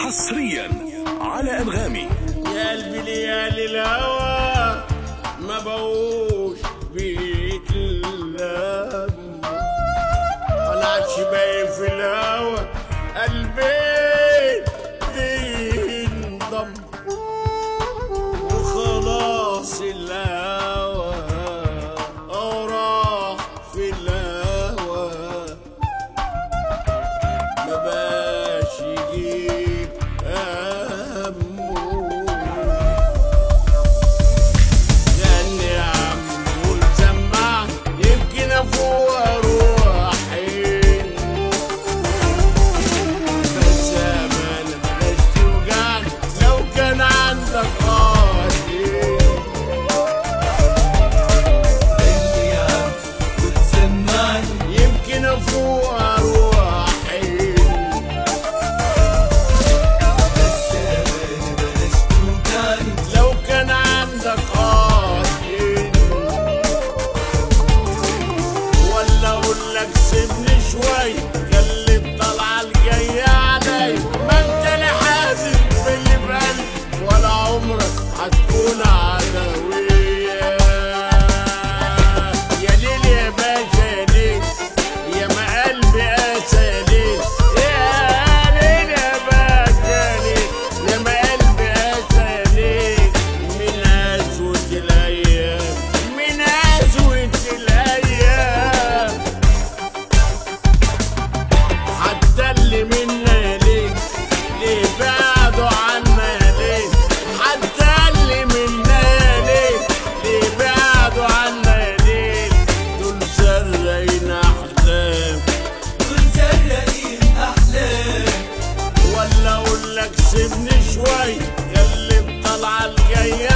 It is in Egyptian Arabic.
حصريا على أنغامي يا قلبي ليالي الهوى ما بقوش بيتلم طلعت باين في الهوى قلبي بينضم وخلاص الهوى أو راح في الهوى ما باش يجيب همه غني يا عم والسماع يمكن افوق اروح حين بس امانه بلاش توجعني لو كان عندك قاتل يمكن افوق اروح حين لو كان عندك قاتل ولا اقول لك سيبني شوي خلي الطلعه الجايه علي ما انت لا حاسس باللي في قلبي ولا عمرك هتكون عدويه يا ليل يا باشا يا ليل يا ما قلبي قاسى يا ليل يا ليل يا باشا يا ليل يا ما قلبي قاسى يا ليل من قسوة الأيام من قسوة الأيام حتى اللي منا يا ليل ليه بعدوا عنا يا ليل حتى اللي منا يا ليل ليه بعدوا عنا يا ليل دول سرقين أحلام ولا أقول لك سيبني شوي خلي الطلعة الجاية